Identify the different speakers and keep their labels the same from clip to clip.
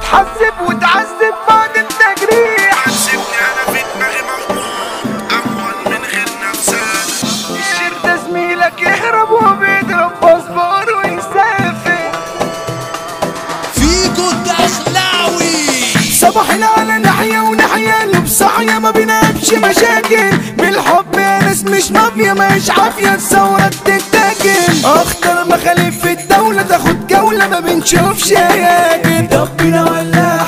Speaker 1: تتحسب وتعذب بعد التجريح
Speaker 2: سيبني انا في دماغي موجود اول من غير نفسنا
Speaker 1: الشير ده زميلك يهرب وبيضرب باسبور ويسافر
Speaker 3: فيكو الدخلاوي
Speaker 1: صباحنا على ناحية وناحية لبصحية ما بينامش مشاكل بالحب يا ناس مش مافيا مش عافية الثورة بتتاكل اخطر مخالف في الدولة تاخد جولة ما بنشوفش هياكل ربنا ولا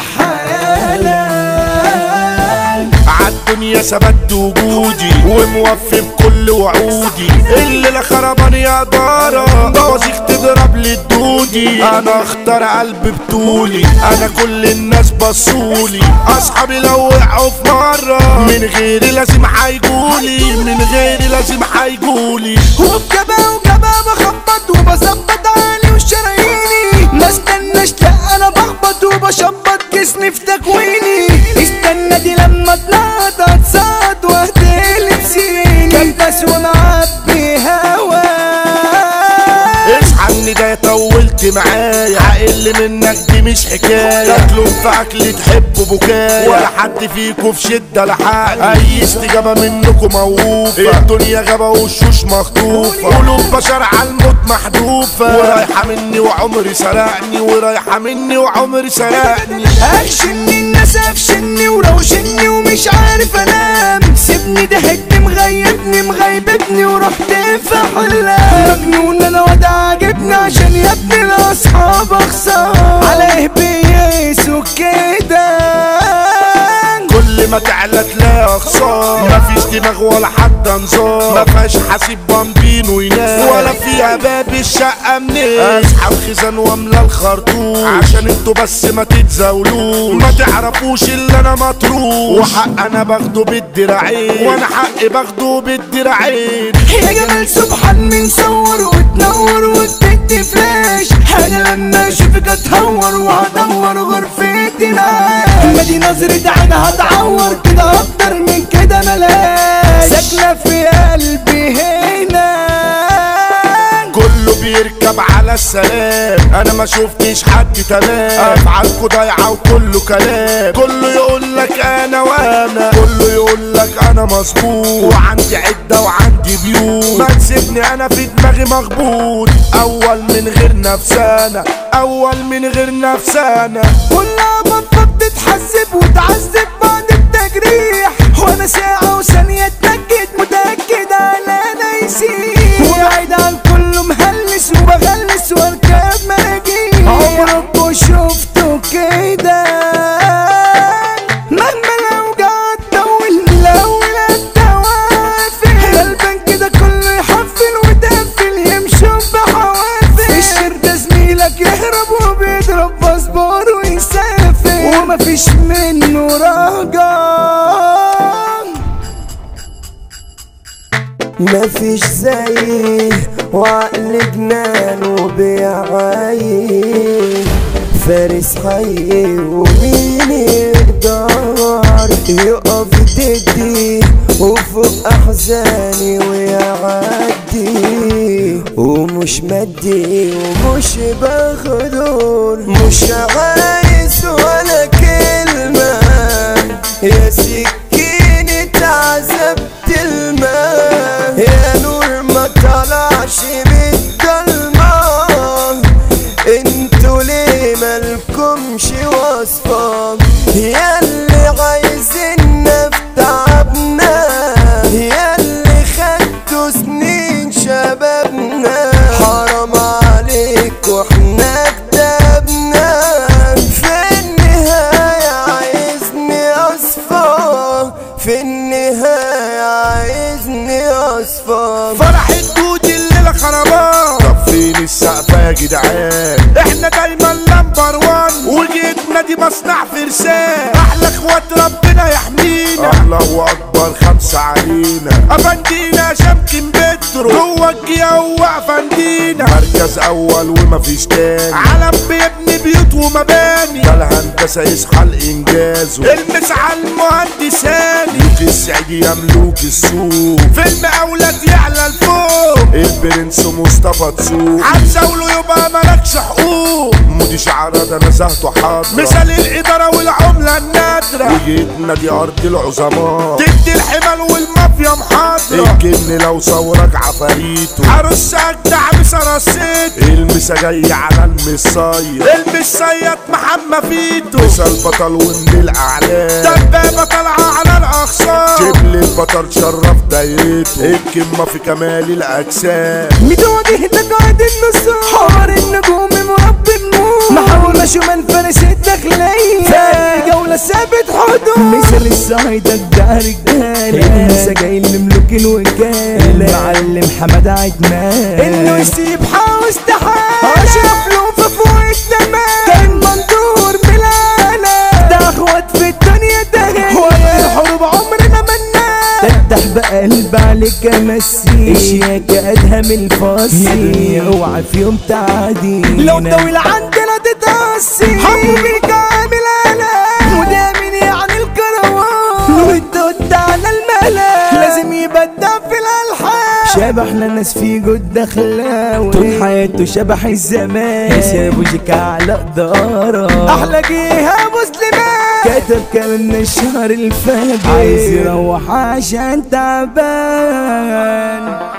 Speaker 1: حيالك
Speaker 2: عالدنيا ثبت وجودي وموفي بكل وعودي الليلة خربان يا دارة بوازيك تضرب لي الدودي انا اختار قلب بطولي انا كل الناس بصولي اصحابي لو وقعوا في مرة من غيري لازم هيجولي من غيري لازم هيجولي
Speaker 1: وبجبا وجبا بخبط وبظبط عالي وشراييني ما استناش لا انا بخبط وبشبط جسمي في تكويني استنى دي لما طلعت اتصاد واهدلي بسيني كبس ومعبي هوا
Speaker 2: اصحى ان ده طولت معايا هقل منك دي مش حكايه تاكلوا في اكل تحبوا بكايا ولا حد فيكم في شده لحق اي استجابه منكم موقوفه الدنيا غابه والشوش مخطوفه قلوب بشر على الموت محذوفه ورايحه مني وعمري سرقني ورايحه مني وعمري سرقني
Speaker 1: اكشني الناس افشني وروشني ومش عارف انام سيبني ده هد مغيبني مغيبتني ورحت في حلام مجنون انا واد عاجبني عشان يا ابني الاصحاب اخسر على ايه بيقيسوا كده
Speaker 2: كل ما تعلى تلاقي خسارة مفيش دماغ ولا حتى نظام مفيهاش حاسب بامبينو ينام ولا فيها باب الشقة منين اسحب خزان واملى الخرطوم عشان انتوا بس ما تتزاولوش ما تعرفوش اللي انا مطروش وحق انا باخده بالدراعين وانا حقي باخده بالدراعين
Speaker 1: يا جمال سبحان من صور وتنور وتدي فلاش انا لما اشوفك اتهور وهدور غرفتي معاك ما دي نظرة عين هتعور كده اكتر من كده ملاش ساكنة في قلبي هنا
Speaker 2: كله بيركب على السلام انا ما شفتش حد تمام افعالكوا ضايعه وكله كلام كله يقول لك انا وانا كله يقول لك انا مظبوط وعندي عده وعندي بيوت ما تسيبني انا في دماغي مخبوط اول من غير نفسانا اول من غير نفسانا
Speaker 1: كلها بطة بتتحسب وتعذب بعد التجريح وانا ساعة وثانية اتأكد متأكد على انا يسير وبعيد عن كله مهلس وبغلس واركب مراجيح عمركوا شفتوا كده مهما الاوجاع تطول الاول الدوافل غلبان كده كله يحفل ويدفل يمشوا بحوافل الشر ده زميلك يهرب وبيضرب باسبور ويسافر ومفيش منه رجع
Speaker 4: مفيش زيه وعقل جنان وبيعايش فارس حي ومين يقدر يقف ضدي وفوق احزاني ويعدي ومش مدي ومش بغدر مش عايز ولا كلمة يا سكينة عذبت الماء يا نور ما طلعش من الضلمة انتوا ليه مالكمش وصفة يا اللي عايزيننا في تعبنا يا اللي خدتوا سنين شبابنا حرام عليك واحنا كدبنا في النهاية عايزني اصفى في النهاية عايزني اصفى
Speaker 2: فرح الدود الليلة خربان طب فين السقفة يا جدعان احنا دايما لمبر وان وجيتنا دي مصنع فرسان احلى اخوات ربنا يحمينا الله اكبر خمسة علينا افندينا شمكن بترو جوه الجيا هو افندينا مركز اول ومفيش تاني علم بيبني بيوت ومباني ده الهندسة يصحى الانجاز المس على المهندس هاني ملوك السعيد يا ملوك السوق فيلم اولاد يعلى الفوق البرنس مصطفى تسوق هتزاوله يبقى مالكش حقوق ودي شعر ده نزهته حاضرة مثال الإدارة والعملة النادرة وجيتنا دي أرض العظماء تدي الحمل والمافيا محاضرة الجن لو صورك عفاريته عروس أجدع بسرسيت المسا جاي على المصايد المصيد محمى فيتو مثال بطل ومن الأعلام دبابة طالعة على الأخصام شبل البطل شرف دايرته الكمة في كمال الأجسام
Speaker 1: متواجه تقعد النصوص حمر النجوم مربي النور محاول شمال فارس الداخلية في جولة ثابت حدود مثل الصعيدة ده رجالة المسا جاي لملوك الوكالة المعلم حمد عدنان انه يسيب حاوس تحال اشرف له في فوق التمام كان مندور بلالة ده اخوات في الدنيا ده هو الحروب عمرنا منا تفتح بقلب عليك امسي اشياك ادهم الفاصل يا دنيا اوعى في يوم تعدي لو طويل عندنا تتأسي حبوا بيك عامل انا وده مين يعني الكروان والدود على الملا لازم يبدع في الالحان شبحنا ناس في جد دخلاوي طول حياته شبح الزمان يسيبوا جيك على قدارة احلى جيها مسلمات كتب كلامنا الشهر الفات عايز يروح عشان تعبان